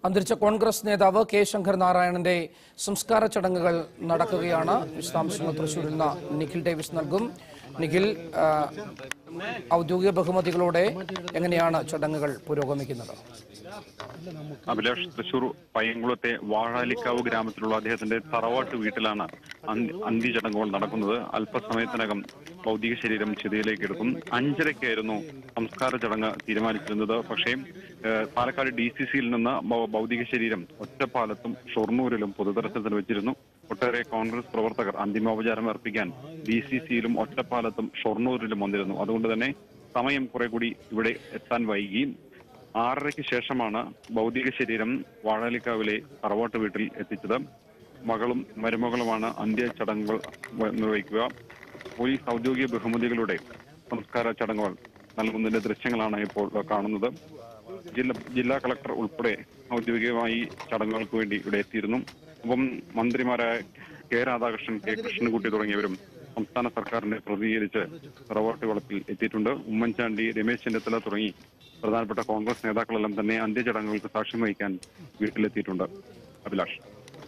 അന്തരിച്ച കോൺഗ്രസ് നേതാവ് കെ ശങ്കർ നാരായണന്റെ സംസ്കാര ചടങ്ങുകൾ നടക്കുകയാണ് വിശദാംശങ്ങൾ തൃശൂരിൽ നിന്ന് നിഖിൽ ഡേവിസ് നൽകും നിഖിൽ ആ, ഔദ്യോഗിക ബഹുമതികളോടെ എങ്ങനെയാണ് ചടങ്ങുകൾ പുരോഗമിക്കുന്നത് അഭിലാഷ് തൃശൂർ പയ്യങ്കുളത്തെ വാഴാലിക്കാവ് ഗ്രാമത്തിലുള്ള അദ്ദേഹത്തിന്റെ തറവാട്ട് വീട്ടിലാണ് അന്ത്യ- അന്ത്യചടങ്ങുകൾ നടക്കുന്നത് അല്പസമയത്തിനകം ഭൗതിക ശരീരം ചിതയിലേക്ക് എടുക്കും അഞ്ചരയ്ക്കായിരുന്നു സംസ്കാര ചടങ്ങ് തീരുമാനിച്ചിരുന്നത് പക്ഷേ ഏഹ്, പാലക്കാട് ഡി സി സിയിൽ നിന്ന് ഭൗ- ഭൗതിക ശരീരം ഒറ്റപ്പാലത്തും ഷൊർണൂരിലും പൊതുദർശനത്തിന് വെച്ചിരുന്നു ഒട്ടേറെ കോൺഗ്രസ് പ്രവർത്തകർ അന്തിമോപചാരം അർപ്പിക്കാൻ ഡി സി സിയിലും ഒറ്റപ്പാലത്തും ഷൊർണൂരിലും വന്നിരുന്നു അതുകൊണ്ട് തന്നെ സമയം കുറെ കൂടി ഇവിടെ എത്താൻ വൈകി ആറരയ്ക്ക് ശേഷമാണ് ഭൗതിക ശരീരം വാഴാലിക്കാവിലെ തറവാട്ട് വീട്ടിൽ എത്തിച്ചത് മകളും മരുമകളുമാണ് അന്ത്യ ചടങ്ങുകൾ വ- നിർവഹിക്കുക പോലീസ് ഔദ്യോഗിക ബഹുമതികളുടെ സംസ്കാര ചടങ്ങുകൾ നൽകുന്നതിന്റെ ദൃശ്യങ്ങളാണ് ഇപ്പോൾ കാണുന്നത് ജില്ല ജില്ലാ കളക്ടർ ഉൾപ്പെടെ ഔദ്യോഗികമായി ചടങ്ങുകൾക്ക് വേണ്ടി ഇവിടെ എത്തിയിരുന്നു ഒപ്പം മന്ത്രിമാരായ കെ രാധാകൃഷ്ണൻ കെ കൃഷ്ണൻകുട്ടി തുടങ്ങിയവരും സംസ്ഥാന സർക്കാരിനെ പ്രതികരിച്ച് തറവാട്ട് വളപ്പിൽ എത്തിയിട്ടുണ്ട് ഉമ്മൻചാണ്ടി രമേശ് ചെന്നിത്തല തുടങ്ങി പ്രധാനപ്പെട്ട കോൺഗ്രസ് നേതാക്കളെല്ലാം തന്നെ അന്ത്യചടങ്ങുകൾക്ക് സാക്ഷ്യം വഹിക്കാൻ വീട്ടിലെത്തിയിട്ടുണ്ട് അഭിലാഷ്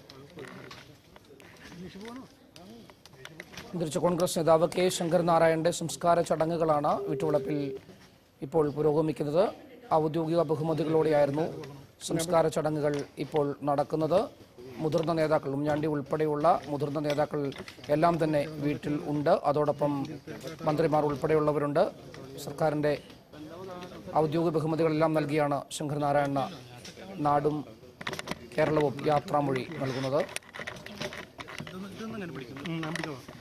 അന്തരിച്ച കോൺഗ്രസ് നേതാവ് കെ ശങ്കർ നാരായണന്റെ സംസ്കാര ചടങ്ങുകളാണ് വീട്ടുവളപ്പിൽ ഇപ്പോൾ പുരോഗമിക്കുന്നത് ഔദ്യോഗിക ബഹുമതികളോടെയായിരുന്നു സംസ്കാര ചടങ്ങുകൾ ഇപ്പോൾ നടക്കുന്നത് മുതിർന്ന നേതാക്കൾ ഉമ്മൻചാണ്ടി ഉൾപ്പെടെയുള്ള മുതിർന്ന നേതാക്കൾ എല്ലാം തന്നെ വീട്ടിൽ ഉണ്ട് അതോടൊപ്പം മന്ത്രിമാർ ഉൾപ്പെടെയുള്ളവരുണ്ട് സർക്കാരിൻ്റെ ഔദ്യോഗിക ബഹുമതികളെല്ലാം നൽകിയാണ് ശങ്കർ നാരായണ നാടും കേരളവും യാത്രാമൊഴി നൽകുന്നത് ഉം, ഞാൻ പിടിച്ചോളാം.